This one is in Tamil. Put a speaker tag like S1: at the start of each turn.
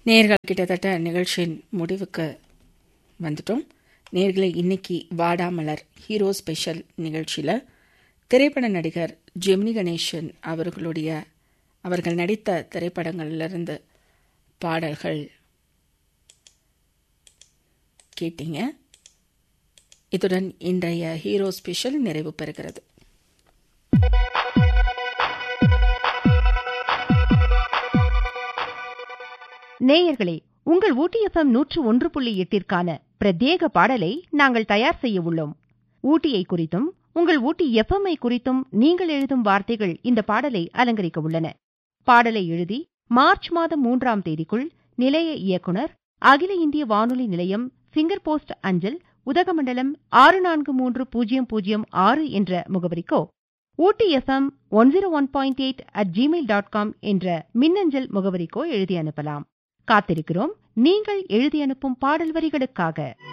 S1: நேர்கள் கிட்டத்தட்ட நிகழ்ச்சியின் முடிவுக்கு வந்துட்டோம் நேர்களை இன்னைக்கு வாடாமலர் ஹீரோ ஸ்பெஷல் நிகழ்ச்சியில் திரைப்பட நடிகர் ஜெமினி கணேசன் அவர்களுடைய அவர்கள் நடித்த திரைப்படங்களிலிருந்து பாடல்கள் கேட்டீங்க இத்துடன் இன்றைய ஹீரோ ஸ்பெஷல் நிறைவு பெறுகிறது
S2: நேயர்களே உங்கள் ஊட்டி எஃப்எம் நூற்று ஒன்று புள்ளி எட்டிற்கான பிரத்யேக பாடலை நாங்கள் தயார் செய்ய உள்ளோம் ஊட்டியை குறித்தும் உங்கள் ஊட்டி எஃப்எம்ஐ குறித்தும் நீங்கள் எழுதும் வார்த்தைகள் இந்த பாடலை அலங்கரிக்க உள்ளன பாடலை எழுதி மார்ச் மாதம் மூன்றாம் தேதிக்குள் நிலைய இயக்குனர் அகில இந்திய வானொலி நிலையம் ஃபிங்கர் போஸ்ட் அஞ்சல் உதகமண்டலம் ஆறு நான்கு மூன்று பூஜ்ஜியம் பூஜ்ஜியம் ஆறு என்ற முகவரிக்கோ Ooty FM one zero one point eight at Gmail dot com என்ற மின்னஞ்சல் முகவரிக்கோ எழுதி அனுப்பலாம் காத்திருக்கிறோம் நீங்கள் எழுதி அனுப்பும் பாடல் வரிகளுக்காக